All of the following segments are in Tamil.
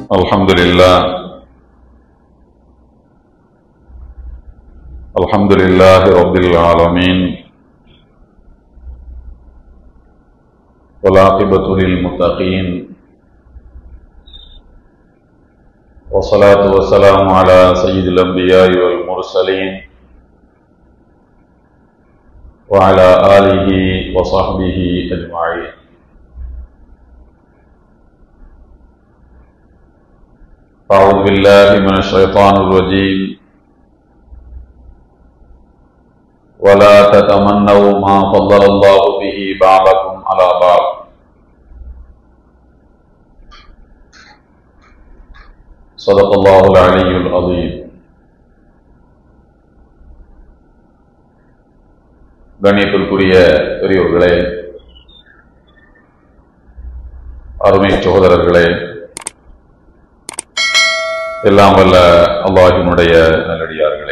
الحمد لله الحمد لله رب العالمين والعاقبة للمتقين والصلاة والسلام على سيد الأنبياء والمرسلين وعلى آله وصحبه أجمعين أعوذ بالله من الشيطان الرجيم ولا تتمنوا ما فضل الله به بعضكم على بعض صدق الله العلي العظيم கண்ணியத்திற்குரிய பெரியோர்களே அருமை சகோதரர்களே எல்லாம் வல்ல அல்லாஹினுடைய நல்லடியார்களே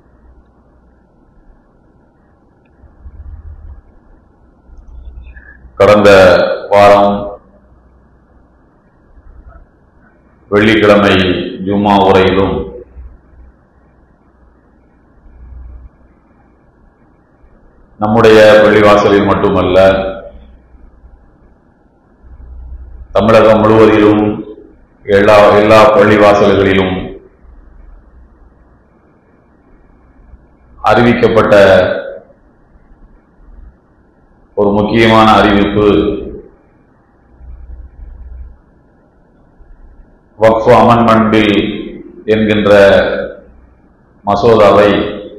கடந்த வாரம் வெள்ளிக்கிழமை ஜும்மா உரையிலும் நம்முடைய பள்ளிவாசலில் மட்டுமல்ல தமிழகம் முழுவதிலும் எல்லா எல்லா பள்ளிவாசல்களிலும் அறிவிக்கப்பட்ட ஒரு முக்கியமான அறிவிப்பு வக்ஃபு அமன்மெண்ட் பில் என்கின்ற மசோதாவை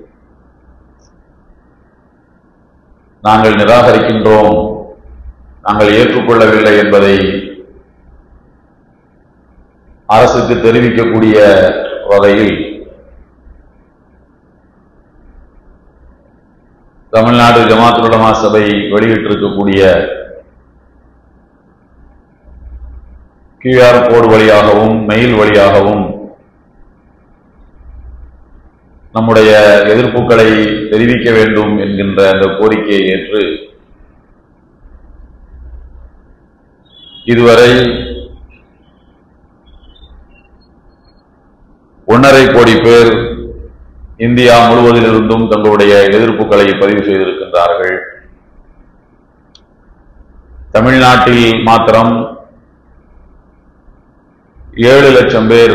நாங்கள் நிராகரிக்கின்றோம் நாங்கள் ஏற்றுக்கொள்ளவில்லை என்பதை அரசுக்கு தெரிவிக்கக்கூடிய வகையில் தமிழ்நாடு ஜமாத்துல் உலமா சபை வெளியிட்டிருக்கக்கூடிய கியூஆர் கோடு வழியாகவும் மெயில் வழியாகவும் நம்முடைய எதிர்ப்புகளை தெரிவிக்க வேண்டும் என்கின்ற அந்த கோரிக்கையை ஏற்று இதுவரை ஒன்றரை கோடி பேர் இந்தியா முழுவதிலிருந்தும் தங்களுடைய எதிர்ப்புகளை பதிவு செய்திருக்கின்றார்கள் தமிழ்நாட்டில் மாத்திரம் ஏழு லட்சம் பேர்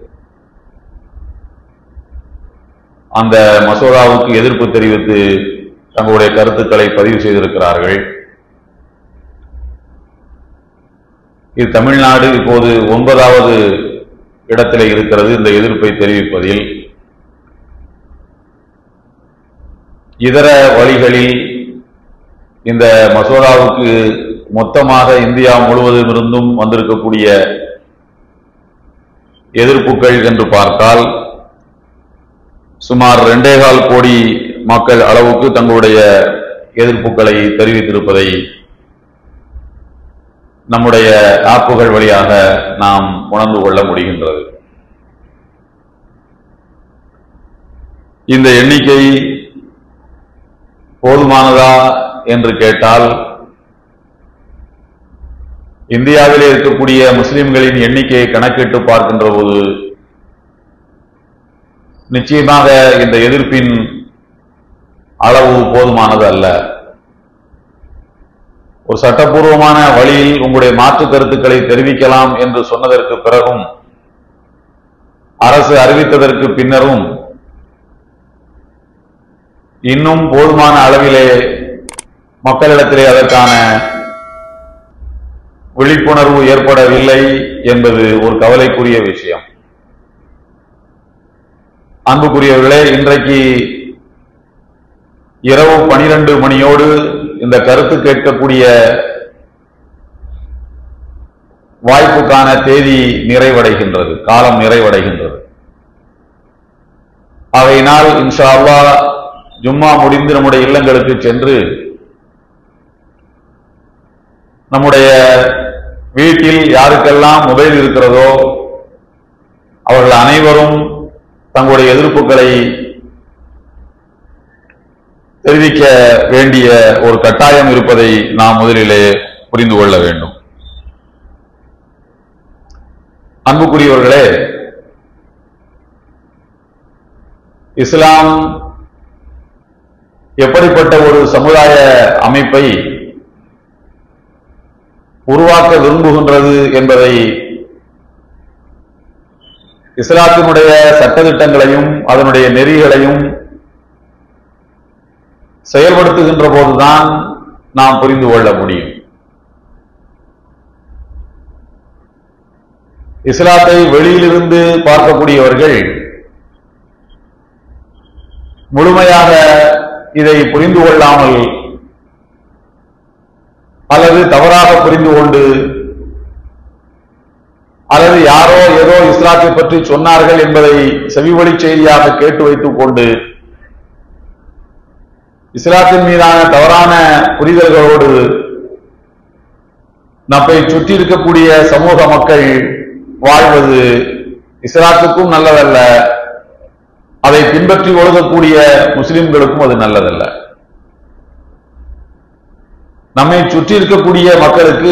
அந்த மசோதாவுக்கு எதிர்ப்பு தெரிவித்து தங்களுடைய கருத்துக்களை பதிவு செய்திருக்கிறார்கள் இது தமிழ்நாடு இப்போது ஒன்பதாவது இடத்திலே இருக்கிறது இந்த எதிர்ப்பை தெரிவிப்பதில் இதர வழிகளில் இந்த மசோதாவுக்கு மொத்தமாக இந்தியா முழுவதும் இருந்தும் வந்திருக்கக்கூடிய எதிர்ப்புகள் என்று பார்த்தால் சுமார் ரெண்டேகால் கோடி மக்கள் அளவுக்கு தங்களுடைய எதிர்ப்புகளை தெரிவித்திருப்பதை நம்முடைய ஆப்புகள் வழியாக நாம் உணர்ந்து கொள்ள முடிகின்றது இந்த எண்ணிக்கை போதுமானதா என்று கேட்டால் இந்தியாவிலே இருக்கக்கூடிய முஸ்லிம்களின் எண்ணிக்கையை கணக்கிட்டு பார்க்கின்ற போது நிச்சயமாக இந்த எதிர்ப்பின் அளவு போதுமானது அல்ல ஒரு சட்டப்பூர்வமான வழியில் உங்களுடைய மாற்று கருத்துக்களை தெரிவிக்கலாம் என்று சொன்னதற்கு பிறகும் அரசு அறிவித்ததற்கு பின்னரும் இன்னும் போதுமான அளவிலே மக்களிடத்திலே அதற்கான விழிப்புணர்வு ஏற்படவில்லை என்பது ஒரு கவலைக்குரிய விஷயம் அன்புக்குரியவர்களே இன்றைக்கு இரவு பனிரெண்டு மணியோடு இந்த கருத்து கேட்கக்கூடிய வாய்ப்புக்கான தேதி நிறைவடைகின்றது காலம் நிறைவடைகின்றது அவையினால் இன்ஷா அல்லா ஜும்மா முடிந்து நம்முடைய இல்லங்களுக்கு சென்று நம்முடைய வீட்டில் யாருக்கெல்லாம் மொபைல் இருக்கிறதோ அவர்கள் அனைவரும் தங்களுடைய எதிர்ப்புகளை தெரிவிக்க வேண்டிய ஒரு கட்டாயம் இருப்பதை நாம் முதலிலே புரிந்து கொள்ள வேண்டும் அன்புக்குரியவர்களே இஸ்லாம் எப்படிப்பட்ட ஒரு சமுதாய அமைப்பை உருவாக்க விரும்புகின்றது என்பதை இஸ்லாத்தினுடைய சட்டதிட்டங்களையும் அதனுடைய நெறிகளையும் செயல்படுத்துகின்ற போதுதான் நாம் புரிந்து கொள்ள முடியும் இஸ்லாத்தை வெளியிலிருந்து பார்க்கக்கூடியவர்கள் முழுமையாக இதை புரிந்து கொள்ளாமல் அல்லது தவறாக புரிந்து கொண்டு அல்லது யாரோ ஏதோ இஸ்லாத்தை பற்றி சொன்னார்கள் என்பதை செவிவழி செய்தியாக கேட்டு வைத்துக் கொண்டு இஸ்லாத்தின் மீதான தவறான புரிதல்களோடு நம்மை சுற்றி இருக்கக்கூடிய சமூக மக்கள் வாழ்வது இஸ்லாத்துக்கும் நல்லதல்ல அதை பின்பற்றி ஒழுகக்கூடிய முஸ்லிம்களுக்கும் அது நல்லதல்ல நம்மை சுற்றி இருக்கக்கூடிய மக்களுக்கு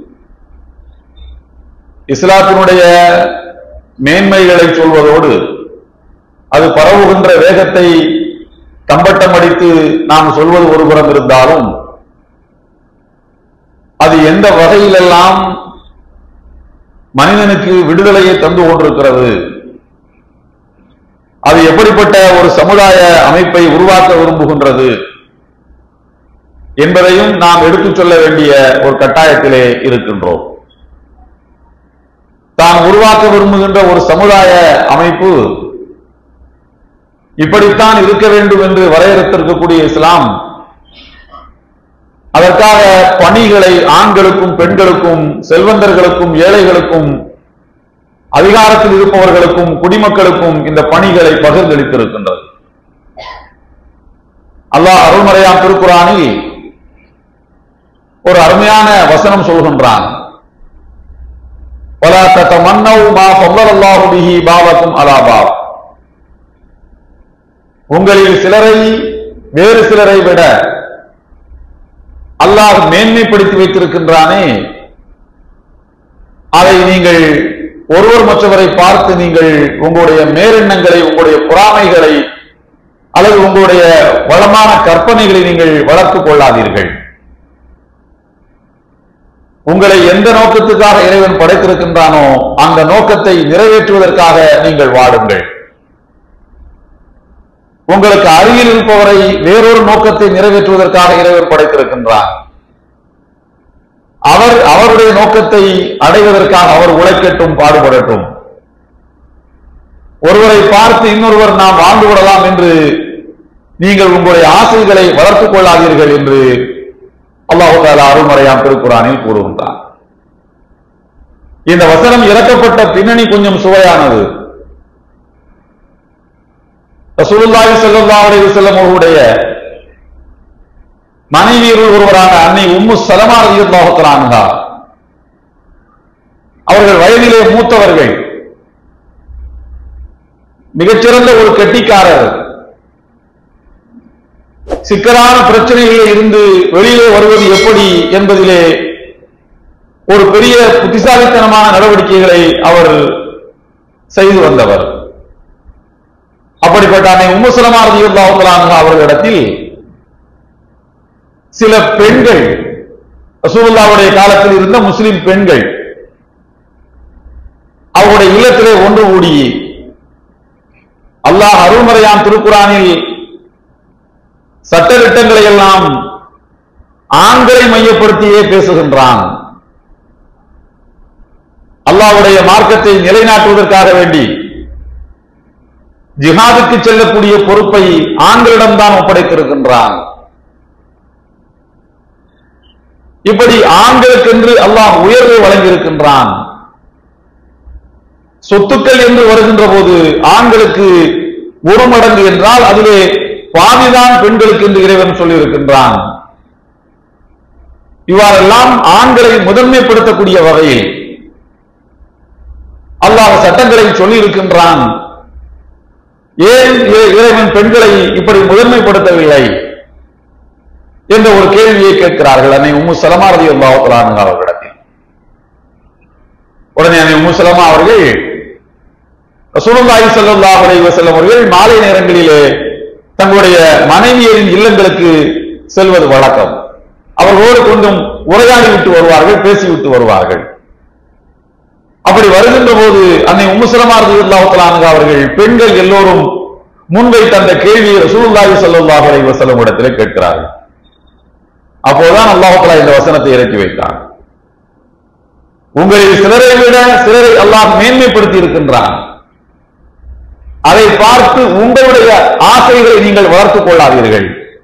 இஸ்லாத்தினுடைய மேன்மைகளை சொல்வதோடு அது பரவுகின்ற வேகத்தை தம்பட்டம் அடித்து நாம் சொல்வது ஒருபுறம் இருந்தாலும் அது எந்த வகையிலெல்லாம் மனிதனுக்கு விடுதலையை தந்து கொண்டிருக்கிறது அது எப்படிப்பட்ட ஒரு சமுதாய அமைப்பை உருவாக்க விரும்புகின்றது என்பதையும் நாம் எடுத்துச் சொல்ல வேண்டிய ஒரு கட்டாயத்திலே இருக்கின்றோம் தான் உருவாக்க விரும்புகின்ற ஒரு சமுதாய அமைப்பு இப்படித்தான் இருக்க வேண்டும் என்று வரையறுத்திருக்கக்கூடிய இஸ்லாம் அதற்காக பணிகளை ஆண்களுக்கும் பெண்களுக்கும் செல்வந்தர்களுக்கும் ஏழைகளுக்கும் அதிகாரத்தில் இருப்பவர்களுக்கும் குடிமக்களுக்கும் இந்த பணிகளை பகிர்ந்தளித்திருக்கின்றது அல்லாஹ் அருள்மறையாம் திருக்குறானில் ஒரு அருமையான வசனம் சொல்கின்றான் وَلَا تَتَمَنَّوْا مَا فَضَّلَ اللَّهُ بِهِ بَعْضَكُمْ عَلَى بَعْضٍ உங்களில் சிலரை வேறு சிலரை விட அல்லாஹ் மேன்மைப்படுத்தி வைத்திருக்கின்றானே அதை நீங்கள் ஒருவர் மற்றவரை பார்த்து நீங்கள் உங்களுடைய மேலெண்ணங்களை உங்களுடைய பொறாமைகளை அல்லது உங்களுடைய வளமான கற்பனைகளை நீங்கள் வளர்த்துக் கொள்ளாதீர்கள் உங்களை எந்த நோக்கத்துக்காக இறைவன் படைத்திருக்கின்றானோ அந்த நோக்கத்தை நிறைவேற்றுவதற்காக நீங்கள் வாடுங்கள் உங்களுக்கு அருகில் இருப்பவரை வேறொரு நோக்கத்தை நிறைவேற்றுவதற்காக இறைவன் படைத்திருக்கின்றான் அவர் அவருடைய நோக்கத்தை அடைவதற்காக அவர் உழைக்கட்டும் பாடுபடட்டும் ஒருவரை பார்த்து இன்னொருவர் நாம் வாழ்ந்து விடலாம் என்று நீங்கள் உங்களுடைய ஆசைகளை வளர்த்துக் கொள்ளாதீர்கள் என்று அல்லாஹு தாலா அருள்மறையாம் திருக்குறானில் கூறுகின்றான் இந்த வசனம் இறக்கப்பட்ட பின்னணி கொஞ்சம் சுவையானது ரசூலுல்லாஹி ஸல்லல்லாஹு அலைஹி வஸல்லம் அவர்களுடைய மனைவியருள் ஒருவரான அன்னை உம்மு சலமா ரலியல்லாஹு தஆலா அன்ஹா அவர்கள் வயதிலே மூத்தவர்கள் மிகச்சிறந்த ஒரு கெட்டிக்காரர் சிக்கலான பிரச்சனைகளில் இருந்து வெளியே வருவது எப்படி என்பதிலே ஒரு பெரிய புத்திசாலித்தனமான நடவடிக்கைகளை அவர் செய்து வந்தவர் அப்படிப்பட்ட அன்னை உம்முசலமா ரலியல்லாஹு அவர்களிடத்தில் சில பெண்கள் ரசூலுல்லாவுடைய காலத்தில் இருந்த முஸ்லிம் பெண்கள் அவருடைய இல்லத்திலே ஒன்று கூடி அல்லாஹ் அருள்மறையான் திருக்குறானில் சட்டத்திட்டங்களை எல்லாம் ஆண்களை மையப்படுத்தியே பேசுகின்றான் அல்லாஹ்வுடைய மார்க்கத்தை நிலைநாட்டுவதற்காக வேண்டி ஜிஹாதுக்கு செல்லக்கூடிய பொறுப்பை ஆண்களிடம்தான் ஒப்படைத்திருக்கின்றான் இப்படி ஆண்களுக்கென்று அல்லாஹ் உயர்வை வழங்கியிருக்கின்றான் சொத்துக்கள் என்று வருகின்ற போது ஆண்களுக்கு ஒரு மடங்கு என்றால் அதிலே பாதிதான் பெண்களுக்கு என்று இறைவன் சொல்லியிருக்கின்றான் இவ்வாறெல்லாம் ஆண்களை முதன்மைப்படுத்தக்கூடிய வகையில் அல்லாஹ் சட்டங்களை சொல்லியிருக்கின்றான் ஏன் இறை- இறைவன் பெண்களை இப்படி முதன்மைப்படுத்தவில்லை என்ற ஒரு கேள்வியை கேட்கிறார்கள் அன்னை உம்மு சலமாரதி அல்லாஹலான் அவர்களிடத்தில் உடனே அந்த முசலமா அவர்கள் ரசூலுல்லாஹி ஸல்லல்லாஹு அலைஹி வஸல்லம் அவர்கள் மாலை நேரங்களிலே தங்களுடைய மனைவியரின் இல்லங்களுக்கு செல்வது வழக்கம் அவர்களோடு கொஞ்சம் உரையாடி விட்டு வருவார்கள் பேசிவிட்டு வருவார்கள் அப்படி வருகின்ற போது அன்னை உம்முசலமா ரலியல்லாஹு அவர்கள் பெண்கள் எல்லோரும் முன்வைத்த அந்த கேள்வியை ரசூலுல்லாஹி ஸல்லல்லாஹு அலைஹி வஸல்லம் இடத்திலே கேட்கிறார்கள் அப்போதுதான் அல்லாஹ் தஆலா இந்த வசனத்தை இறக்கி வைத்தான் உங்களில் சிலரை விட சிலரை அல்லாஹ் மேன்மைப்படுத்தி இருக்கின்றான் அதை பார்த்து உங்களுடைய ஆசைகளை நீங்கள் வளர்த்துக் கொள்ளாதீர்கள்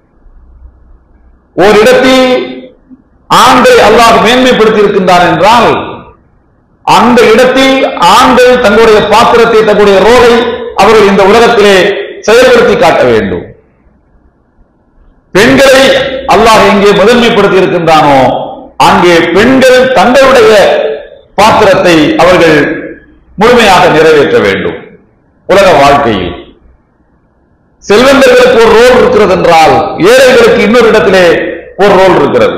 ஓரிடத்தில் ஆண்களை அல்லாஹ் மேன்மைப்படுத்தி இருக்கின்றான் என்றால் அந்த இடத்தில் ஆண்கள் தங்களுடைய பாத்திரத்தை தங்களுடைய ரோலை அவர்கள் இந்த உலகத்திலே செயல்படுத்தி காட்ட வேண்டும் பெண்களை அல்லாஹ் எங்கே முதன்மைப்படுத்தி இருக்கின்றானோ அங்கே பெண்கள் தங்களுடைய பாத்திரத்தை அவர்கள் முழுமையாக நிறைவேற்ற வேண்டும் உலக வாழ்க்கையில் செல்வந்தர்களுக்கு ஒரு ரோல் இருக்கிறது என்றால் ஏழைகளுக்கு இன்னொரு இடத்திலே ஒரு ரோல் இருக்கிறது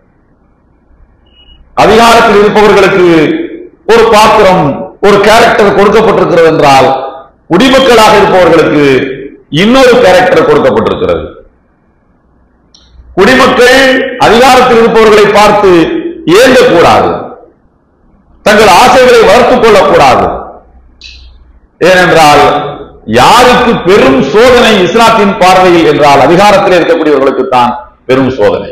அதிகாரத்தில் இருப்பவர்களுக்கு ஒரு பாத்திரம் ஒரு கேரக்டர் கொடுக்கப்பட்டிருக்கிறது என்றால் குடிமக்களாக இருப்பவர்களுக்கு இன்னொரு கேரக்டர் கொடுக்கப்பட்டிருக்கிறது குடிமக்கள் அதிகாரத்தில் இருப்பவர்களை பார்த்து ஏங்கக்கூடாது தங்கள் ஆசைகளை வளர்த்துக் கொள்ளக்கூடாது ஏனென்றால் யாருக்கு பெரும் சோதனை இஸ்லாத்தின் பார்வையில் என்றால் அதிகாரத்தில் இருக்கக்கூடியவர்களுக்கு தான் பெரும் சோதனை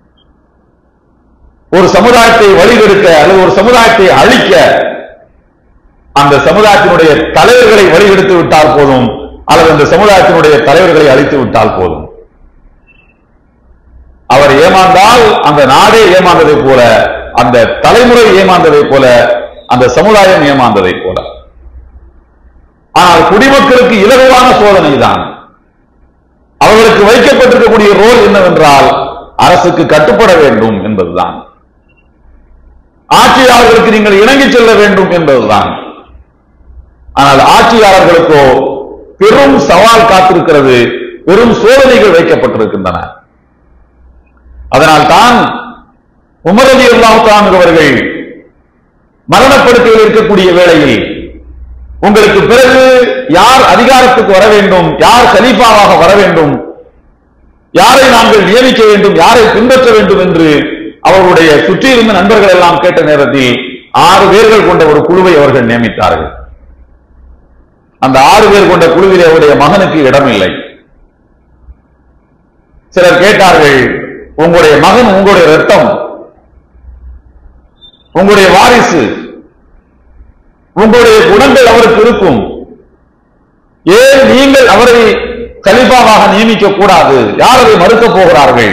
ஒரு சமுதாயத்தை வழிகெடுக்க அல்லது ஒரு சமுதாயத்தை அழிக்க அந்த சமுதாயத்தினுடைய தலைவர்களை வழிகெடுத்து விட்டால் போதும் அல்லது அந்த சமுதாயத்தினுடைய தலைவர்களை அழித்து விட்டால் போதும் அவர் ஏமாந்தால் அந்த நாடே ஏமாந்ததை போல அந்த தலைமுறை ஏமாந்ததை போல அந்த சமுதாயம் ஏமாந்ததை போல ஆனால் குடிமக்களுக்கு இலகுவான சோதனை தான் அவர்களுக்கு வைக்கப்பட்டிருக்கக்கூடிய ரோல் என்னவென்றால் அரசுக்கு கட்டுப்பட வேண்டும் என்பதுதான் ஆட்சியாளர்களுக்கு நீங்கள் இணங்கி செல்ல வேண்டும் என்பதுதான் ஆனால் ஆட்சியாளர்களுக்கோ பெரும் சவால் காத்திருக்கிறது பெரும் சோதனைகள் வைக்கப்பட்டிருக்கின்றன அதனால் தான் உமரதி அல்லாஹான் அவர்கள் மரணப்படுக்கையில் இருக்கக்கூடிய வேளையில் உங்களுக்கு பிறகு யார் அதிகாரத்துக்கு வர வேண்டும் யார் கலீஃபாவாக வர வேண்டும் யாரை நாங்கள் நியமிக்க வேண்டும் யாரை பின்பற்ற வேண்டும் என்று அவர்களுடைய சுற்றியிருந்த நண்பர்கள் எல்லாம் கேட்ட நேரத்தில் ஆறு பேர்கள் கொண்ட ஒரு குழுவை அவர்கள் நியமித்தார்கள் அந்த ஆறு பேர் கொண்ட குழுவில் அவருடைய மகனுக்கு இடமில்லை சிலர் கேட்டார்கள் உங்களுடைய மகன் உங்களுடைய ரத்தம் உங்களுடைய வாரிசு உங்களுடைய குணங்கள் அவருக்கு இருக்கும் ஏன் நீங்கள் அவரை கலிபாவாக நியமிக்க கூடாது யார் அதை மறுக்கப் போகிறார்கள்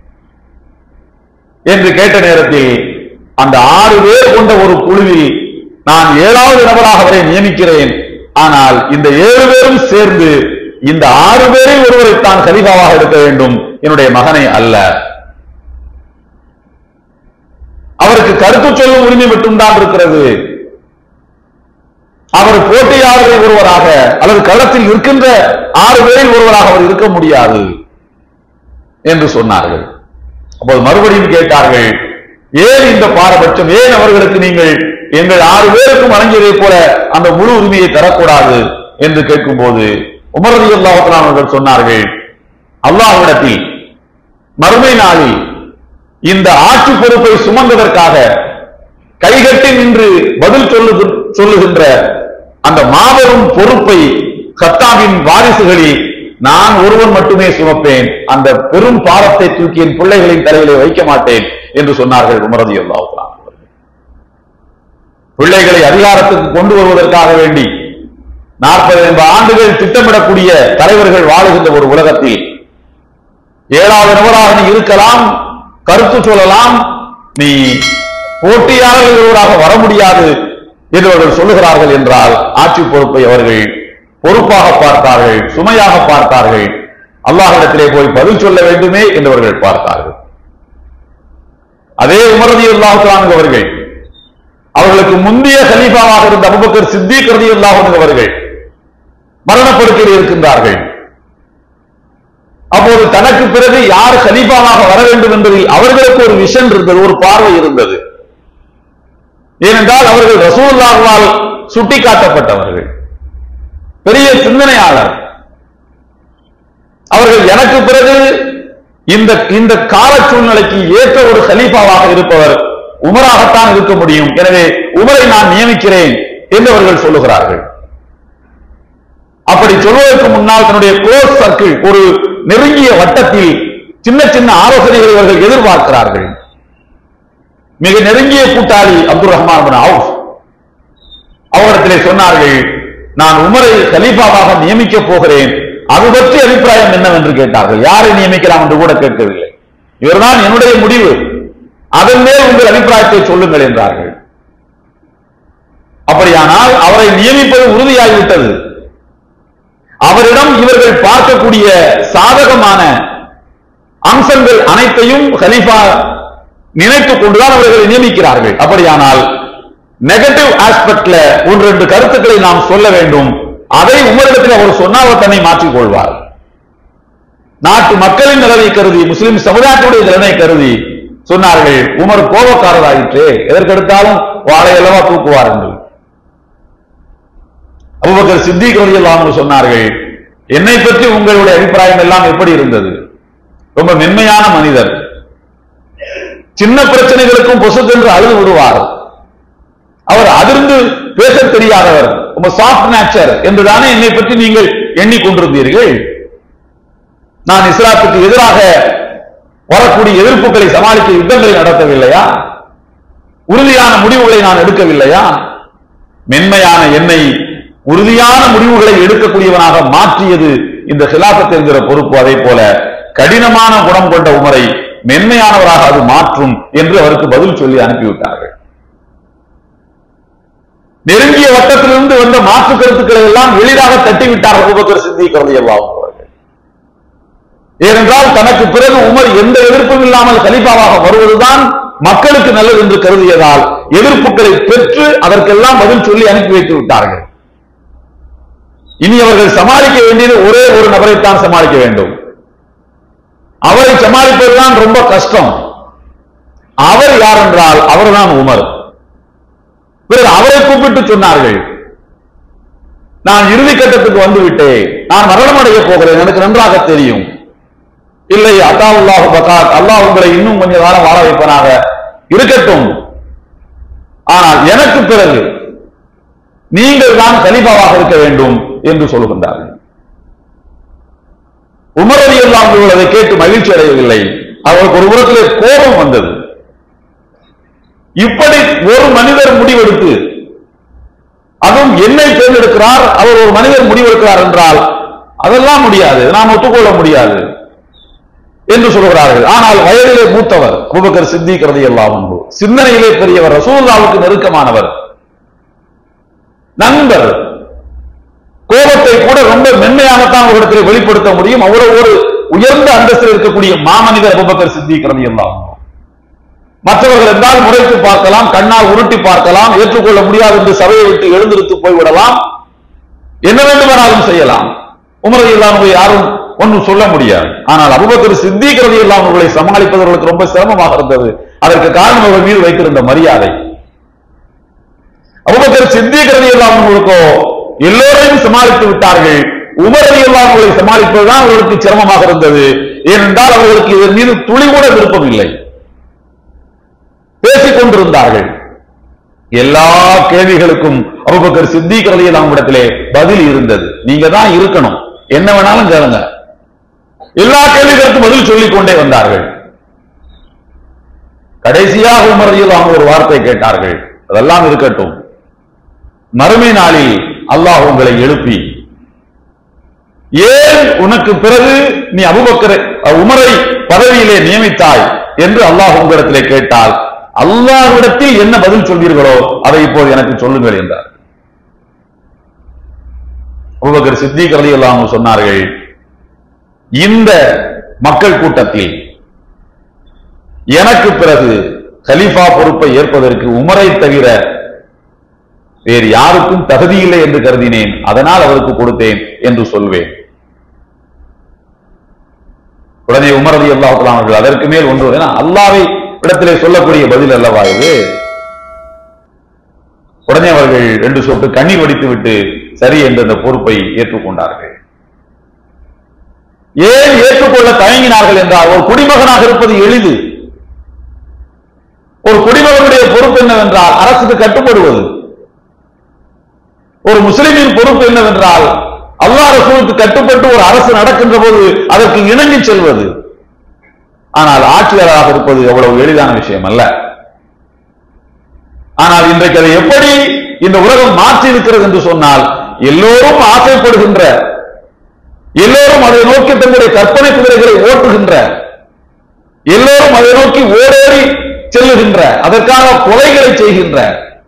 என்று கேட்ட நேரத்தில் அந்த ஆறு பேர் கொண்ட ஒரு குழுவில் நான் ஏழாவது நபராக அவரை நியமிக்கிறேன் ஆனால் இந்த ஏழு பேரும் சேர்ந்து இந்த ஆறு பேரை ஒருவரைத்தான் கலிபாவாக எடுக்க வேண்டும் என்னுடைய மகனை அல்ல அவருக்கு கருத்து சொல்லும் உரிமை மட்டும்தான் இருக்கிறது அவர் போட்டியாளர்கள் ஒருவராக அல்லது களத்தில் இருக்கின்ற ஆறு பேரில் ஒருவராக அவர் இருக்க முடியாது என்று சொன்னார்கள் அப்போது மறுபடியும் கேட்டார்கள் ஏன் இந்த பாரபட்சம் ஏன் அவர்களுக்கு நீங்கள் எங்கள் ஆறு பேருக்கும் வழங்கியதை போல அந்த முழு உரிமையை தரக்கூடாது என்று கேட்கும்போது உமரதி அல்லாஹ் அவர்கள் சொன்னார்கள் அல்லாஹ்விடத்தில் மறுமை நாளில் இந்த ஆட்சி பொறுப்பை சுமந்ததற்காக கைகட்டி நின்று பதில் சொல்லு சொல்லுகின்ற அந்த மாபெரும் பொறுப்பை கத்தாவின் வாரிசுகளில் நான் ஒருவன் மட்டுமே சுமப்பேன் அந்த பெரும் பாரத்தை தூக்கி என் பிள்ளைகளின் தலையிலே வைக்க மாட்டேன் என்று சொன்னார்கள் உமரதி அல்லாஹ் பிள்ளைகளை அதிகாரத்துக்கு கொண்டு வருவதற்காக வேண்டி நாற்பது ஐம்பது ஆண்டுகள் திட்டமிடக்கூடிய தலைவர்கள் வாழுகின்ற ஒரு உலகத்தில் ஏழாவது நபராக நீ இருக்கலாம் கருத்து சொல்லலாம் நீ போட்டியாளர்களாக வர முடியாது என்று அவர்கள் சொல்லுகிறார்கள் என்றால் ஆட்சி பொறுப்பை அவர்கள் பொறுப்பாக பார்த்தார்கள் சுமையாக பார்த்தார்கள் அல்லாஹ்விடத்திலே போய் பதில் சொல்ல வேண்டுமே என்று அவர்கள் பார்த்தார்கள் அதே உமரதி அல்லாஹ் அவர்கள் அவர்களுக்கு முந்தைய கலீஃபாவாக இருந்த அபுபக்கர் சித்திக் ரதி அவர்கள் மரணப்படுக்கையில் இருக்கின்றார்கள் அப்போது தனக்கு பிறகு யார் கலீஃபாவாக வர வேண்டும் என்பதில் அவர்களுக்கு ஒரு விஷன் இருந்தது ஒரு பார்வை இருந்தது ஏனென்றால் அவர்கள் ரசூலுல்லாஹ்வால் சுட்டிக்காட்டப்பட்டவர்கள் பெரிய சிந்தனையாளர் அவர்கள் எனக்கு பிறகு இந்த இந்த கால சூழ்நிலைக்கு ஏற்ற ஒரு கலீஃபாவாக இருப்பவர் உமராகத்தான் இருக்க முடியும் எனவே உமரை நான் நியமிக்கிறேன் என்று அவர்கள் சொல்லுகிறார்கள் அப்படி சொல்வதற்கு முன்னால் தன்னுடைய க்ளோஸ் சர்க்கிள் ஒரு நெருங்கிய வட்டத்தில் சின்ன சின்ன ஆலோசனைகளை இவர்கள் எதிர்பார்க்கிறார்கள் மிக நெருங்கிய கூட்டாளி அப்துல் ரஹ்மான் பின் அவுஃப் அவரிடத்திலே சொன்னார்கள் நான் உமரை கலீஃபாவாக நியமிக்கப் போகிறேன் அது பற்றி அபிப்பிராயம் என்னவென்று கேட்டார்கள் யாரை நியமிக்கலாம் என்று கூட கேட்கவில்லை இவர்தான் என்னுடைய முடிவு அதன் மேல் உங்கள் அபிப்பிராயத்தை சொல்லுங்கள் என்றார்கள் அப்படியானால் அவரை நியமிப்பது உறுதியாகிவிட்டது அவரிடம் இவர்கள் பார்க்கக்கூடிய சாதகமான அம்சங்கள் அனைத்தையும் கலீஃபா நினைத்துக் கொண்டுதான் அவர்களை நியமிக்கிறார்கள் அப்படியானால் நெகட்டிவ் ஆஸ்பெக்ட்ல ஒன்று ரெண்டு கருத்துக்களை நாம் சொல்ல வேண்டும் அதை உங்களிடத்தில் அவர் சொன்னால் அவர் தன்னை மாற்றிக் கொள்வார் நாட்டு மக்களின் நிலைமை கருதி முஸ்லிம் சமுதாயத்துடைய நிலைமை கருதி சொன்னார்கள் உமர் கோபக்காரராயிற்று எதற்கெடுத்தாலும் வாழை அல்லவா தூக்குவார் என்று அபுபக்கர் சித்திக் ரலியல்லாஹு சொன்னார்கள் என்னை பற்றி உங்களுடைய அபிப்பிராயம் எல்லாம் எப்படி இருந்தது ரொம்ப மென்மையான மனிதர் சின்ன பிரச்சனைகளுக்கும் பொசுக்கென்று அழுது விடுவார் அவர் அதிர்ந்து பேச தெரியாதவர் ரொம்ப சாஃப்ட் நேச்சர் என்றுதானே என்னை பற்றி நீங்கள் எண்ணிக்கொண்டிருந்தீர்கள் நான் இஸ்லாத்துக்கு எதிராக வரக்கூடிய எதிர்ப்புகளை சமாளிக்க யுத்தங்களை நடத்தவில்லையா உறுதியான முடிவுகளை நான் எடுக்கவில்லையா மென்மையான என்னை உறுதியான முடிவுகளை எடுக்கக்கூடியவனாக மாற்றியது இந்த ஹிலாபத் என்கிற பொறுப்பு அதே போல கடினமான குணம் கொண்ட உமரை மென்மையானவராக அது மாற்றும் என்று அவருக்கு பதில் சொல்லி அனுப்பிவிட்டார்கள் நெருங்கிய வட்டத்திலிருந்து வந்த மாற்று கருத்துக்களை எல்லாம் எளிதாக தட்டிவிட்டார் அபூபக்கர் சித்திக் ரலியல்லாஹு அவர்கள் ஏனென்றால் தனக்கு பிறகு உமர் எந்த எதிர்ப்பும் இல்லாமல் கலிபாவாக வருவதுதான் மக்களுக்கு நல்லது என்று கருதியதால் எதிர்ப்புகளை பெற்று அதற்கெல்லாம் பதில் சொல்லி அனுப்பி வைத்து விட்டார்கள் இனி அவர்கள் சமாளிக்க வேண்டியது ஒரே ஒரு நபரைத்தான் சமாளிக்க வேண்டும் அவரை சமாளிப்பதுதான் ரொம்ப கஷ்டம் அவர் யார் என்றால் அவர்தான் உமர் பிறகு அவரை கூப்பிட்டு சொன்னார்கள் நான் இறுதி கட்டத்துக்கு வந்து விட்டேன் நான் மரணமடைய போகிறேன் எனக்கு நன்றாக தெரியும் இல்லை அல்லாஹ் பகாத் அல்லாஹ் உங்களை இன்னும் கொஞ்ச காலம் வாழ வைப்பனாக இருக்கட்டும் ஆனால் எனக்கு பிறகு நீங்கள் தான் கலிபாவாக இருக்க வேண்டும் என்று சொல்லுகின்றார்கள் உமரதி எல்லாம் அதை கேட்டு மகிழ்ச்சி அடையவில்லை அவருக்கு ஒரு புறத்திலே கோபம் வந்தது இப்படி ஒரு மனிதர் முடிவெடுத்து அதுவும் என்னை தேர்ந்தெடுக்கிறார் அவர் ஒரு மனிதர் முடிவெடுக்கிறார் என்றால் அதெல்லாம் முடியாது நாம் ஒத்துக்கொள்ள முடியாது என்று சொல்கிறார்கள் ஆனால் வயதிலே மூத்தவர் அபூபக்கர் சித்திக் ரலியல்லாஹு அன்ஹு சிந்தனையிலே பெரியவர் ரசூலுல்லாவுக்கு நெருக்கமானவர் நண்பர் கோபத்தை கூட ரொம்ப மென்மையாகத்தான் ஒரு இடத்தில் வெளிப்படுத்த முடியும் அவ்வளவு ஒரு உயர்ந்த அந்தஸ்தில் இருக்கக்கூடிய மாமனிதர் அபூபக்கர் சித்திக் ரலியல்லாஹு அன்ஹு மற்றவர்கள் என்றால் முறைத்து பார்க்கலாம் கண்ணால் உருட்டி பார்க்கலாம் ஏற்றுக்கொள்ள முடியாது என்று சபையை விட்டு எழுந்திருத்து போய்விடலாம் என்ன வேண்டுமானாலும் செய்யலாம் உமரை இல்லாமல் யாரும் ஒன்றும் சொல்ல முடியாது ஆனால் அபுபக்கர் சித்திக்கிறது இல்லாமல்களை சமாளிப்பவர்களுக்கு ரொம்ப சிரமமாக இருந்தது அதற்கு காரணம் அவர்கள் மீது வைத்திருந்த மரியாதை அபுபக்கர் சித்திக்கிறது இல்லாமல்களுக்கோ எல்லோரையும் சமாளித்து விட்டார்கள் உமரதி இல்லாமல்களை சமாளிப்பதுதான் அவர்களுக்கு சிரமமாக இருந்தது ஏனென்றால் அவர்களுக்கு இதன் மீது துளி கூட விருப்பம் இல்லை பேசிக் கொண்டிருந்தார்கள் எல்லா கேள்விகளுக்கும் அபுபக்கர் சித்திக் ரலியல்லாஹு இடத்திலே பதில் இருந்தது நீங்க தான் இருக்கணும் என்ன வேணாலும் கேளுங்க எல்லா கேள்விகளுக்கும் பதில் சொல்லிக் கொண்டே வந்தார்கள் கடைசியாக உமர் ரலியல்லாஹு ஒரு வார்த்தை கேட்டார்கள் அதெல்லாம் இருக்கட்டும் மறுமை நாளில் அல்லாஹ் உங்களை எழுப்பி ஏன் உனக்கு பிறகு நீ அபுபக்கரை உமரை பதவியிலே நியமித்தாய் என்று அல்லாஹ் உங்களிடத்திலே கேட்டால் அல்லாஹ்விடத்தில் என்ன பதில் சொல்வீர்களோ அதை இப்போது எனக்கு சொல்லுங்கள் என்றார் அபூபக்கர் சித்திக் ரலியல்லாஹு அன்ஹு சொன்னார்கள் இந்த மக்கள் கூட்டத்தில் எனக்கு பிறகு கலீஃபா பொறுப்பை ஏற்பதற்கு உமரை தவிர வேறு யாருக்கும் தகுதியில்லை என்று கருதினேன் அதனால் அவருக்கு கொடுத்தேன் என்று சொல்வேன் உடனே உமர் அலி அல்லாஹ் அவர்கள் அதற்கு மேல் ஒன்று ஏன்னா அல்லாவை இடத்திலே சொல்லக்கூடிய பதில் அல்லவா இது உடனே அவர்கள் ரெண்டு சொட்டு கண்ணீர் வடித்து விட்டு சரி என்று அந்த பொறுப்பை ஏற்றுக்கொண்டார்கள் ஏன் ஏற்றுக்கொள்ள தயங்கினார்கள் என்றால் ஒரு குடிமகனாக இருப்பது எளிது ஒரு குடிமகனுடைய பொறுப்பு என்னவென்றால் அரசுக்கு கட்டுப்படுவது ஒரு முஸ்லிமின் பொறுப்பு என்னவென்றால் அல்லாஹ் ரசூலுக்கு கட்டுப்பட்டு ஒரு அரசு நடக்கின்ற போது அதற்கு இணங்கி செல்வது ஆனால் ஆட்சியாளராக இருப்பது அவ்வளவு எளிதான விஷயம் அல்ல ஆனால் இன்றைக்கு அதை எப்படி இந்த உலகம் மாற்றி இருக்கிறது என்று சொன்னால் எல்லோரும் ஆசைப்படுகின்ற எல்லோரும் அதை நோக்கி தங்களுடைய கற்பனை குதிரைகளை ஓட்டுகின்ற எல்லோரும் அதை நோக்கி ஓடோடி செல்லுகின்ற அதற்காக கொலைகளை செய்கின்ற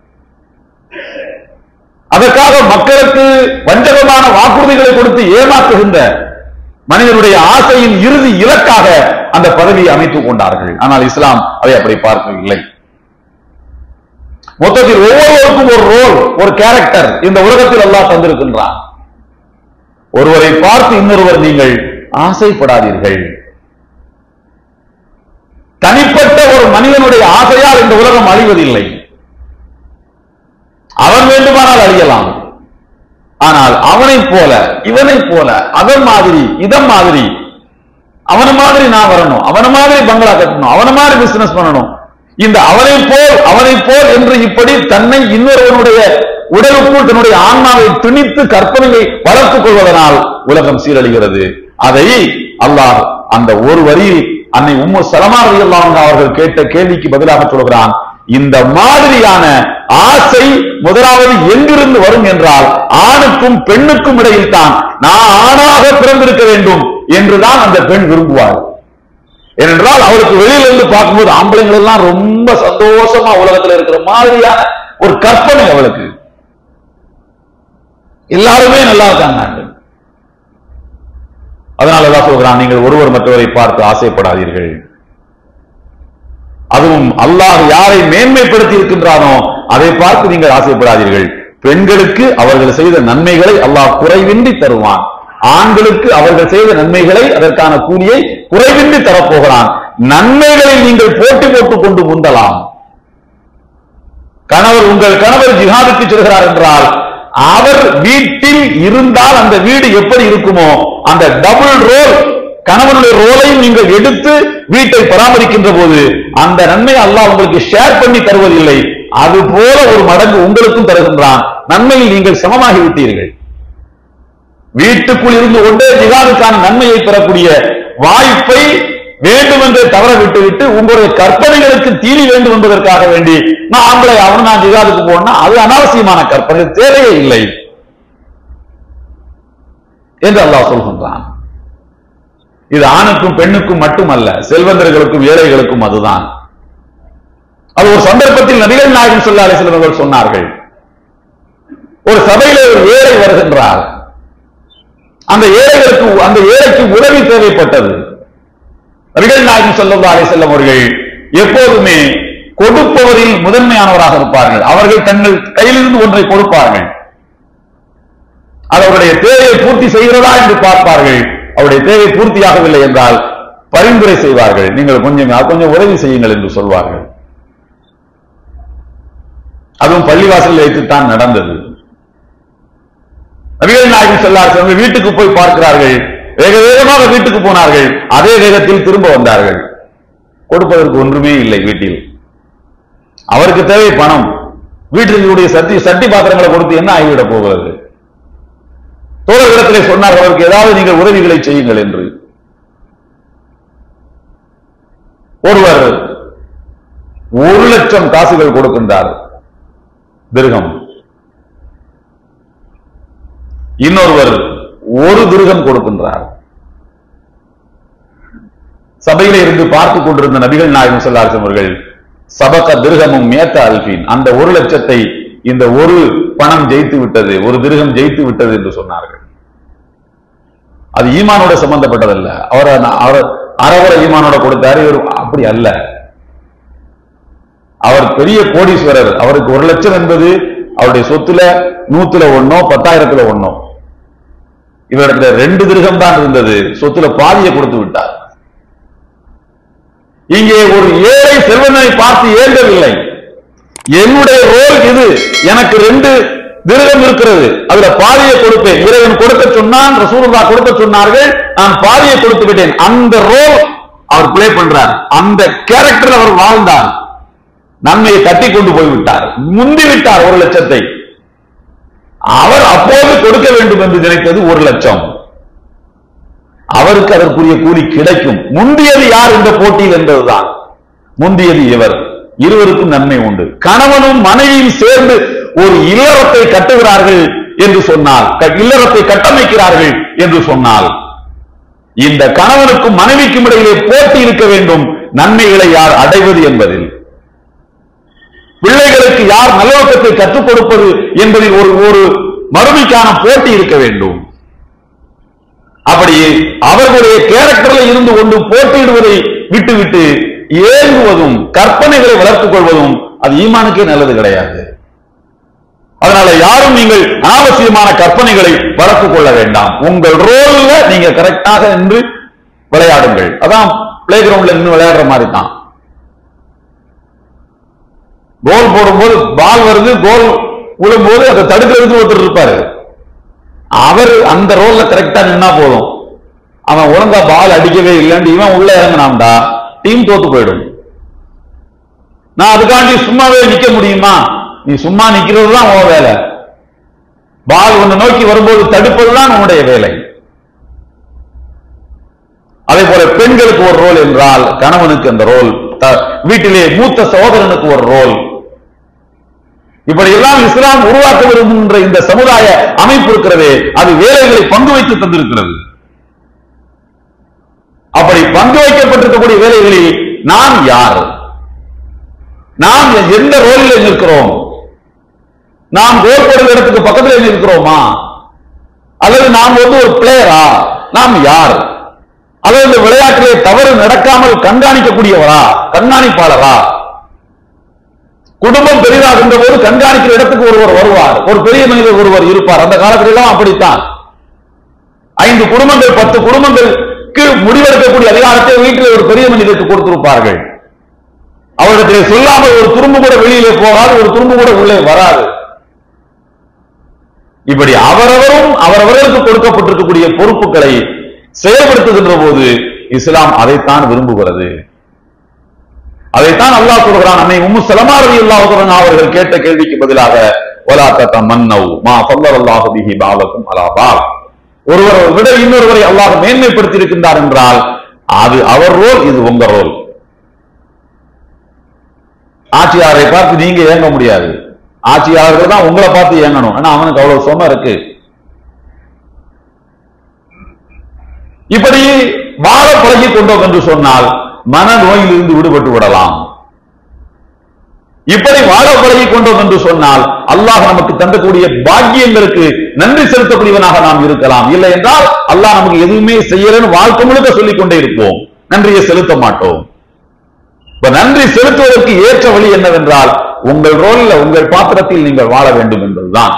அதற்காக மக்களுக்கு வஞ்சகமான வாக்குறுதிகளை கொடுத்து ஏமாற்றுகின்ற மனிதனுடைய ஆசையின் இறுதி இலக்காக அந்த பதவியை அமைத்துக் கொண்டார்கள் ஆனால் இஸ்லாம் அதை அப்படி பார்க்கவில்லை மொத்தத்தில் ஒவ்வொருவருக்கும் ஒரு ரோல் ஒரு கேரக்டர் இந்த உலகத்தில் அல்லாஹ் தந்திருக்கின்றான் ஒருவரை பார்த்து இன்னொருவர் நீங்கள் ஆசைப்படாதீர்கள் தனிப்பட்ட ஒரு மனிதனுடைய ஆசையால் இந்த உலகம் அழிவதில்லை அவன் வேண்டுமானால் அழியலாம் ஆனால் அவனைப் போல இவனைப் போல அதன் மாதிரி இதன் மாதிரி அவன மாதிரி நான் வரணும் அவன மாதிரி பங்களா கட்டணும் அவன மாதிரி பிசினஸ் பண்ணணும் இந்த அவனை போல் அவனை போல் என்று இப்படி தன்னை இன்னொருவனுடைய உடலுக்குள் தன்னுடைய ஆன்மாவை திணித்து கற்பனையை வளர்த்துக் கொள்வதனால் உலகம் சீரழிகிறது அதை அல்லாஹ் அந்த ஒரு வரியில் அன்னை உம்மு சலமா ரலியல்லாஹு அன்ஹா அவர்கள் கேட்ட கேள்விக்கு பதிலாக சொல்கிறான் இந்த மாதிரியான ஆசை முதலாவது எங்கிருந்து வரும் என்றால் ஆணுக்கும் பெண்ணுக்கும் இடையில் தான் நான் ஆணாக பிறந்திருக்க வேண்டும் என்றுதான் அந்த பெண் விரும்புவாள் ஏனென்றால் அவருக்கு வெளியில இருந்து பார்க்கும்போது ஆம்பளைங்கள் எல்லாம் ரொம்ப சந்தோஷமா உலகத்துல இருக்கிற மாதிரியான ஒரு கற்பனை அவளுக்கு எல்லாருமே நல்லா இருக்காங்க அதனால தான் சொல்கிறான் நீங்கள் ஒருவர் மற்றவரை பார்த்து ஆசைப்படாதீர்கள் அதுவும் அல்லாஹ் யாரை மேன்மைப்படுத்தி இருக்கின்றானோ அதை பார்த்து நீங்கள் ஆசைப்படாதீர்கள் பெண்களுக்கு அவர்கள் செய்த நன்மைகளை அல்லாஹ் குறைவின்றி தருவான் ஆண்களுக்கு அவர்கள் செய்த நன்மைகளை அதற்கான கூலியை குறைவின்றி தரப்போகிறான் நன்மைகளில் நீங்கள் போட்டி போட்டுக் கொண்டு முந்தலாம் கணவர் உங்கள் கணவர் ஜிஹாதுக்கு செல்கிறார் என்றால் அவர் வீட்டில் இருந்தால் அந்த வீடு எப்படி இருக்குமோ அந்த டபுள் ரோல் கணவனுடைய ரோலையும் நீங்கள் எடுத்து வீட்டை பராமரிக்கின்ற போது அந்த நன்மை அல்லாஹ் உங்களுக்கு ஷேர் பண்ணி தருவதில்லை அது போல ஒரு மடங்கு உங்களுக்கும் தருகின்றான் நன்மையில் நீங்கள் சமமாகி விட்டீர்கள் வீட்டுக்குள் இருந்து கொண்டே ஜிகாதுக்கான நன்மையை பெறக்கூடிய வாய்ப்பை வேண்டுமென்றே தவற விட்டு விட்டு உங்களுடைய கற்பனைகளுக்கு தீனி வேண்டும் என்பதற்காக வேண்டி நான் ஆம்பளை அவன் நான் ஜிகாதுக்கு போனா அது அனாவசியமான கற்பனை தேவையே இல்லை என்று அல்லாஹ் சொல்கின்றான் இது ஆணுக்கும் பெண்ணுக்கும் மட்டுமல்ல செல்வந்தர்களுக்கும் ஏழைகளுக்கும் அதுதான் அது ஒரு சந்தர்ப்பத்தில் நபிகள் நாயகம் சொல்லா அலிஸ்லவர்கள் சொன்னார்கள் ஒரு சபையிலே ஒரு ஏழை வருகின்றார் அந்த ஏழைகளுக்கு அந்த ஏழைக்கு உதவி தேவைப்பட்டது நபிகள் நாயகம் சொல்லா அலிசல்லம் அவர்கள் எப்போதுமே கொடுப்பவரில் முதன்மையானவராக இருப்பார்கள் அவர்கள் தங்கள் கையிலிருந்து ஒன்றை கொடுப்பார்கள் அது அவருடைய தேவையை பூர்த்தி செய்கிறதா என்று பார்ப்பார்கள் அவருடைய தேவை பூர்த்தியாகவில்லை என்றால் பரிந்துரை செய்வார்கள் நீங்கள் கொஞ்சம் கொஞ்சம் உதவி செய்யுங்கள் என்று சொல்வார்கள் அதுவும் பள்ளிவாசலில் வைத்துத்தான் நடந்தது நபிகள் நாயகம் செல்லார் வீட்டுக்கு போய் பார்க்கிறார்கள் வேக வேகமாக வீட்டுக்கு போனார்கள் அதே வேகத்தில் திரும்ப வந்தார்கள் கொடுப்பதற்கு ஒன்றுமே இல்லை வீட்டில் அவருக்கு தேவை பணம் வீட்டினுடைய சட்டி சட்டி பாத்திரங்களை கொடுத்து என்ன ஆகிவிடப் போகிறது தோழர்களிடத்திலே சொன்னார் அவருக்கு ஏதாவது நீங்கள் உதவிகளை செய்யுங்கள் என்று ஒருவர் ஒரு லட்சம் காசுகள் கொடுக்கின்றார் திருகம் இன்னொருவர் ஒரு திருகம் கொடுக்கின்றார் சபையில இருந்து பார்த்துக் கொண்டிருந்த நபிகள் நாயகம் சொல்லாசம் அவர்கள் சபக திருகமும் மேத்த அல்பின் அந்த ஒரு லட்சத்தை இந்த ஒரு பணம் ஜெயித்து விட்டது ஒரு திருகம் ஜெயித்து விட்டது என்று சொன்னார்கள் அது ஈமானோட சம்பந்தப்பட்டதல்ல அவர் அவர் அறவர ஈமானோட கொடுத்தாரு இவர் அப்படி அல்ல அவர் பெரிய கோடீஸ்வரர் அவருக்கு ஒரு லட்சம் என்பது அவருடைய சொத்துல நூத்துல ஒன்னோ பத்தாயிரத்துல ஒன்னோ இவரிடத்துல ரெண்டு திருகம் தான் இருந்தது சொத்துல பாதியை கொடுத்து விட்டார் இங்கே ஒரு ஏழை செல்வனை பார்த்து ஏங்கவில்லை என்னுடைய ரோல் இது எனக்கு ரெண்டு திருகம் இருக்கிறது அதுல பாதியை கொடுப்பேன் இறைவன் கொடுக்க சொன்னான் ரசூலுல்லா கொடுக்க சொன்னார்கள் நான் பாதியை கொடுத்து விட்டேன் அந்த ரோல் அவர் பிளே பண்றார் அந்த கேரக்டர் அவர் வாழ்ந்தார் நன்மையை தட்டி கொண்டு போய் விட்டார் முந்தி விட்டார் ஒரு லட்சத்தை அவர் அப்போது கொடுக்க வேண்டும் என்று நினைத்தது ஒரு லட்சம் அவருக்கு அதற்குரிய கூலி கிடைக்கும் முந்தியது யார் இந்த போட்டியில் என்பதுதான் முந்தியது இவர் இருவருக்கும் நன்மை உண்டு கணவனும் மனைவியும் சேர்ந்து ஒரு இல்லறத்தை கட்டுகிறார்கள் என்று சொன்னால் க- இல்லறத்தை கட்டமைக்கிறார்கள் என்று சொன்னால் இந்த கணவனுக்கும் மனைவிக்கும் இடையிலே போட்டி இருக்க வேண்டும் நன்மைகளை யார் அடைவது என்பதில் பிள்ளைகளுக்கு யார் நல்லொழுக்கத்தை கற்றுக் கொடுப்பது என்பதில் ஒரு ஒரு மறுமைக்கான போட்டி இருக்க வேண்டும் அப்படி அவர்களுடைய கேரக்டர்ல இருந்து கொண்டு போட்டியிடுவதை விட்டுவிட்டு ஏங்குவதும் கற்பனைகளை வளர்த்துக் கொள்வதும் அது ஈமானுக்கே நல்லது கிடையாது அதனால யாரும் நீங்கள் அனாவசியமான கற்பனைகளை வளர்த்துக் கொள்ள வேண்டாம் உங்கள் ரோல்ல நீங்க கரெக்டாக நின்று விளையாடுங்கள் அதான் பிளே கிரவுண்ட்ல நின்று விளையாடுற மாதிரி தான் கோல் போடும்போது பால் வருது கோல் விழும்போது அதை தடுக்கிறதுக்கு ஒருத்தர் இருப்பாரு அவர் அந்த ரோல்ல கரெக்டா நின்னா போதும் அவன் ஒழுங்கா பால் அடிக்கவே இல்லைன்னு இவன் உள்ள இறங்கினான்டா டீம் தோத்து போயிடும் நான் அதுக்காண்டி சும்மாவே நிக்க முடியுமா நீ சும்மா நிக்கிறது தான் உன் வேலை பால் உன்னை நோக்கி வரும்போது தடுப்பதுதான் உன்னுடைய வேலை அதே போல பெண்களுக்கு ஒரு ரோல் என்றால் கணவனுக்கு அந்த ரோல் த- வீட்டிலே மூத்த சகோதரனுக்கு ஒரு ரோல் இப்படி எல்லாம் இஸ்லாம் உருவாக்க விரும்புகின்ற இந்த சமுதாய அமைப்பு இருக்கிறதே அது வேலைகளை பங்கு வைத்து தந்திருக்கிறது அப்படி பங்கு வைக்கப்பட்டிருக்கக்கூடிய வேலைகளில் நாம் யார் நாம் எந்த ரோலில் நிற்கிறோம் நாம் கோல் போடுற இடத்துக்கு பக்கத்தில் நிற்கிறோமா அல்லது நாம் வந்து ஒரு பிளேயரா நாம் யார் அல்லது இந்த விளையாட்டிலே தவறு நடக்காமல் கண்காணிக்கக்கூடியவரா கண்காணிப்பாளரா குடும்பம் பெரிதாகின்ற போது கண்காணிக்கிற இடத்துக்கு ஒருவர் வருவார் ஒரு பெரிய மனிதர் ஒருவர் இருப்பார் அந்த காலத்திலெல்லாம் அப்படித்தான் ஐந்து குடும்பங்கள் பத்து குடும்பங்களுக்கு முடிவெடுக்கக்கூடிய அதிகாரத்தை வீட்டில் ஒரு பெரிய மனிதருக்கு கொடுத்திருப்பார்கள் அவரிடத்திலே சொல்லாமல் ஒரு துரும்பு கூட வெளியிலே போகாது ஒரு துரும்பு கூட உள்ளே வராது இப்படி அவரவரும் அவரவர்களுக்கு கொடுக்கப்பட்டிருக்கக்கூடிய பொறுப்புகளை செயல்படுத்துகின்ற போது இஸ்லாம் அதைத்தான் விரும்புகிறது அதைத்தான் அல்லாஹ் சொல்கிறான் அன்னை உம்மு சலமா ரலியல்லாஹு அவர்கள் கேட்ட கேள்விக்கு பதிலாக ஒலா தத்தமன்னவ் மா ஃபல்லல்லாஹு பிஹி பாலக்கும் அலா பால் ஒருவர் விட இன்னொருவரை அல்லாஹ் மேன்மைப்படுத்தி இருக்கின்றார் என்றால் அது அவர் ரோல் இது உங்க ரோல் ஆட்சியாளரை பார்த்து நீங்க ஏங்க முடியாது ஆட்சியாளர்கள் தான் உங்களை பார்த்து ஏங்கணும் ஆனா அவனுக்கு அவ்வளவு சும இருக்கு இப்படி வாழ பழகி கொண்டோம் என்று சொன்னால் மனநோயிலிருந்து விடுபட்டு விடலாம் இப்படி வாழ பழகி கொண்டோம் என்று சொன்னால் அல்லாஹ் நமக்கு தந்தக்கூடிய பாக்கியங்களுக்கு நன்றி செலுத்தக்கூடியவனாக நாம் இருக்கலாம் இல்லை என்றால் அல்லாஹ் நமக்கு எதுவுமே செய்யலன்னு வாழ்க்கை முழுக்க சொல்லிக் கொண்டே இருப்போம் நன்றியை செலுத்த மாட்டோம் இப்ப நன்றி செலுத்துவதற்கு ஏற்ற வழி என்னவென்றால் உங்கள் ரோல்ல உங்கள் பாத்திரத்தில் நீங்கள் வாழ வேண்டும் என்பதுதான்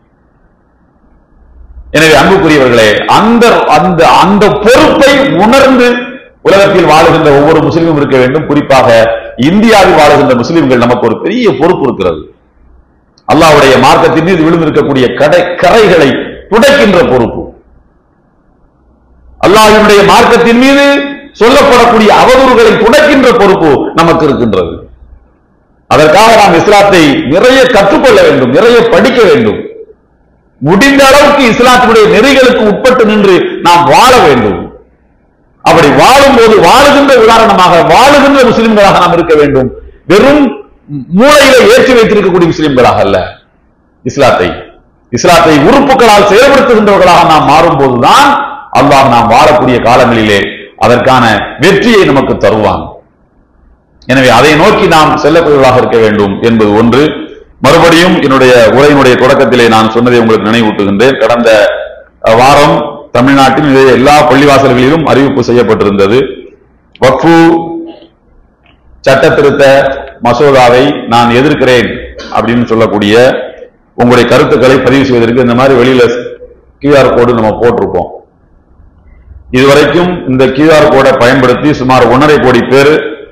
எனவே அன்புக்குரியவர்களே அந்த அந்த அந்த பொறுப்பை உணர்ந்து உலகத்தில் வாழுகின்ற ஒவ்வொரு முஸ்லீமும் இருக்க வேண்டும் குறிப்பாக இந்தியாவில் வாழுகின்ற முஸ்லிம்கள் நமக்கு ஒரு பெரிய பொறுப்பு இருக்கிறது அல்லாஹ்வுடைய மார்க்கத்தின் மீது விழுந்திருக்கக்கூடிய கடை கரைகளை துடைக்கின்ற பொறுப்பு அல்லாஹ்வினுடைய மார்க்கத்தின் மீது சொல்லப்படக்கூடிய அவதூறுகளை துடைக்கின்ற பொறுப்பு நமக்கு இருக்கின்றது அதற்காக நாம் இஸ்லாத்தை நிறைய கற்றுக்கொள்ள வேண்டும் நிறைய படிக்க வேண்டும் முடிந்த அளவுக்கு இஸ்லாத்தினுடைய நெறிகளுக்கு உட்பட்டு நின்று நாம் வாழ வேண்டும் அப்படி வாழும்போது வாழுகின்ற உதாரணமாக வாழுகின்ற முஸ்லிம்களாக நாம் இருக்க வேண்டும் வெறும் மூளையில ஏற்றி வைத்திருக்கக்கூடிய முஸ்லிம்களாக அல்ல இஸ்லாத்தை இஸ்லாத்தை உறுப்புகளால் செயல்படுத்துகின்றவர்களாக நாம் மாறும்போதுதான் அல்லாஹ் நாம் வாழக்கூடிய காலங்களிலே அதற்கான வெற்றியை நமக்கு தருவான் எனவே அதை நோக்கி நாம் செல்லக்கூடியவர்களாக இருக்க வேண்டும் என்பது ஒன்று மறுபடியும் என்னுடைய உரையினுடைய தொடக்கத்திலே நான் சொன்னதை உங்களுக்கு நினைவூட்டுகின்றேன் கடந்த அஹ், வாரம் தமிழ்நாட்டில் இது எல்லா பள்ளிவாசல்களிலும் அறிவிப்பு செய்யப்பட்டிருந்தது வக்ஃபு சட்ட திருத்த மசோதாவை நான் எதிர்க்கிறேன் அப்படின்னு சொல்லக்கூடிய உங்களுடைய கருத்துக்களை பதிவு செய்வதற்கு இந்த மாதிரி வெளியில கியூஆர் கோடு நம்ம போட்டிருப்போம் இதுவரைக்கும் இந்த கியூஆர் கோடை பயன்படுத்தி சுமார் ஒன்றரை கோடி பேர்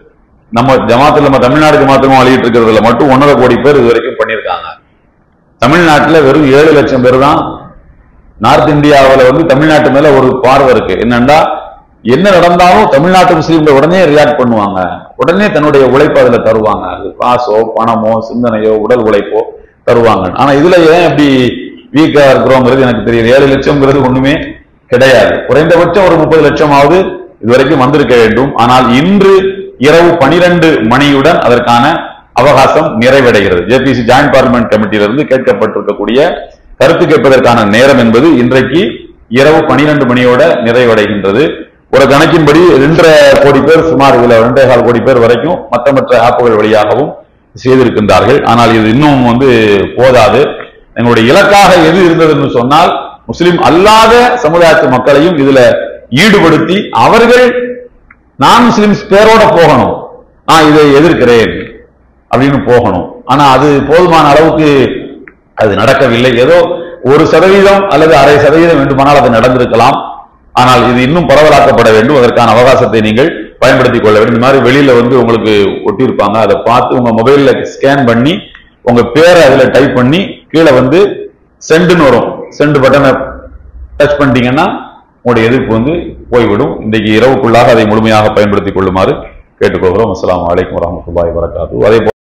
நம்ம ஜமாத்துல நம்ம தமிழ்நாடு ஜமாத்துக்கும் வழியிட்டு இருக்கிறதுல மட்டும் ஒன்றரை கோடி பேர் இது வரைக்கும் பண்ணியிருக்காங்க தமிழ்நாட்டுல வெறும் ஏழு லட்சம் பேர் தான் நார்த் இந்தியாவுல வந்து தமிழ்நாட்டு மேல ஒரு பார்வை இருக்கு என்னன்னா என்ன நடந்தாலும் தமிழ்நாட்டு முஸ்லீம்கள் உடனே ரியாக்ட் பண்ணுவாங்க உடனே தன்னுடைய உழைப்பு அதுல தருவாங்க அது காசோ பணமோ சிந்தனையோ உடல் உழைப்போ தருவாங்க ஆனா இதுல ஏன் இப்படி வீக்கா இருக்கிறோங்கிறது எனக்கு தெரியுது ஏழு லட்சம்ங்கிறது ஒண்ணுமே கிடையாது குறைந்தபட்சம் ஒரு முப்பது லட்சமாவது இதுவரைக்கும் வந்திருக்க வேண்டும் ஆனால் இன்று இரவு பனிரெண்டு மணியுடன் அதற்கான அவகாசம் நிறைவடைகிறது ஜேபிசி ஜாயிண்ட் பார்லிமெண்ட் கமிட்டியிலிருந்து கேட்கப்பட்டிருக்கக்கூடிய கருத்து கேட்பதற்கான நேரம் என்பது இன்றைக்கு இரவு பனிரெண்டு மணியோட நிறைவடைகின்றது ஒரு கணக்கின்படி ரெண்டரை கோடி பேர் சுமார் இதுல ரெண்டே கால் கோடி பேர் வரைக்கும் மற்ற மற்ற ஆப்புகள் வழியாகவும் செய்திருக்கின்றார்கள் ஆனால் இது இன்னும் வந்து போதாது எங்களுடைய இலக்காக எது இருந்ததுன்னு சொன்னால் முஸ்லிம் அல்லாத சமுதாயத்து மக்களையும் இதுல ஈடுபடுத்தி அவர்கள் நான் முஸ்லிம்ஸ் பேரோட போகணும் நான் இதை எதிர்க்கிறேன் அப்படின்னு போகணும் ஆனா அது போதுமான அளவுக்கு அது நடக்கவில்லை ஏதோ ஒரு சதவீதம் அல்லது அரை சதவீதம் வேண்டுமானால் அது நடந்திருக்கலாம் ஆனால் இது இன்னும் பரவலாக்கப்பட வேண்டும் அதற்கான அவகாசத்தை நீங்கள் பயன்படுத்திக் கொள்ள வேண்டும் இந்த மாதிரி வெளியில வந்து உங்களுக்கு ஒட்டியிருப்பாங்க அதை பார்த்து உங்க மொபைல்ல ஸ்கேன் பண்ணி உங்க பேரை அதுல டைப் பண்ணி கீழே வந்து சென்டுன்னு வரும் சென்ட் பட்டனை டச் பண்ணிட்டீங்கன்னா உங்களுடைய எதிர்ப்பு வந்து போய்விடும் இன்றைக்கு இரவுக்குள்ளாக அதை முழுமையாக பயன்படுத்திக் கொள்ளுமாறு கேட்டுக்கொள்கிறோம் அஸ்ஸலாமு அலைக்கும் வரஹ்மத்துல்லாஹி வரகாத்து அதே போல